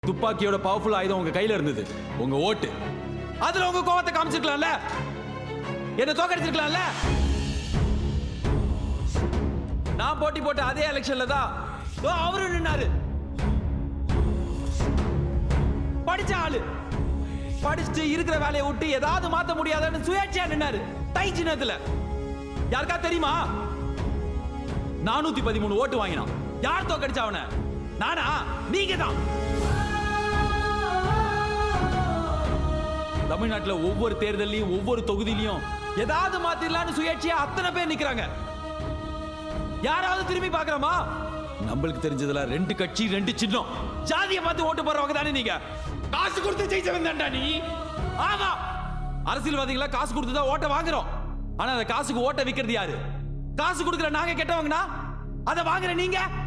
துப்பாக்கியோட powerful ஆயுதம் உங்க கையில இருந்தது உங்க ஓட்டு அதுல உங்க கோவத்தை காமிச்சிருக்கலாம்ல என்ன தோக்கடிச்சிருக்கலாம்ல நான் போட்டி போட்ட அதே எலெக்ஷன்ல தான் இதோ அவரும் நின்னாரு படிச்ச ஆளு படிச்சுட்டு இருக்கிற வேலையை விட்டு ஏதாவது மாத்த முடியாதுன்னு சுயேட்சையா நின்னாரு தை சின்னத்துல யாருக்கா தெரியுமா நானூத்தி பதிமூணு ஓட்டு வாங்கினான் யார் தோக்கடிச்சா அவனை நானா நீங்க தான் தமிழ்நாட்டுல ஒவ்வொரு தேர்தலையும் ஒவ்வொரு தொகுதியிலையும் ஏதாவது மாத்திரலாம்னு சுயேட்சையா அத்தனை பேர் நிக்கிறாங்க யாராவது திரும்பி பார்க்கலாமா நம்மளுக்கு தெரிஞ்சதுல ரெண்டு கட்சி ரெண்டு சின்னம் ஜாதியை பார்த்து ஓட்டு போறவங்க தானே நீங்க காசு கொடுத்து ஜெயிச்சவன் தான்டா நீ ஆமா அரசியல்வாதிகளா காசு கொடுத்து தான் ஓட்ட வாங்குறோம் ஆனா அந்த காசுக்கு ஓட்ட விக்கிறது யாரு காசு கொடுக்குற நாங்க கெட்டவங்கனா அதை வாங்குற நீங்க